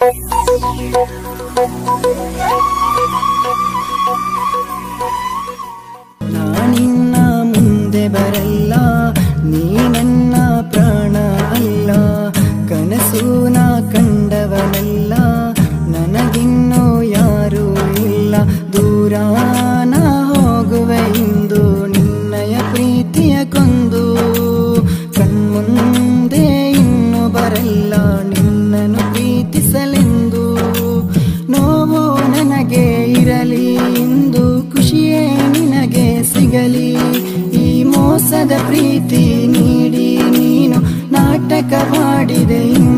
ನಾನಿನ್ನ ಮುಂದೆ ಬರಲ್ಲ ನೀ ನನ್ನ ಪ್ರಾಣ ಅಲ್ಲ ಕನಸು ನಾ ಕಂಡವನಲ್ಲ ನನಗಿನ್ನೂ ಯಾರೂ ಇಲ್ಲ ದೂರ ನಾ ಹೋಗುವೆ ಇಂದು ನಿನ್ನಯ ಪ್ರೀತಿಯ ಕೊಂದು ಕಣ್ಮುಂದೆ ಇನ್ನು ಬರಲ್ಲ ನಿನ್ನನ್ನು ಪ್ರೀತಿಸಲೆಂದು ನೋವು ನನಗೆ ಇರಲಿ ಇಂದು ಖುಷಿಯೇ ನಿನಗೆ ಸಿಗಲಿ ಈ ಮೋಸದ ಪ್ರೀತಿ ನೀಡಿ ನೀನು ನಾಟಕ ಮಾಡಿದೆ ಇಂದು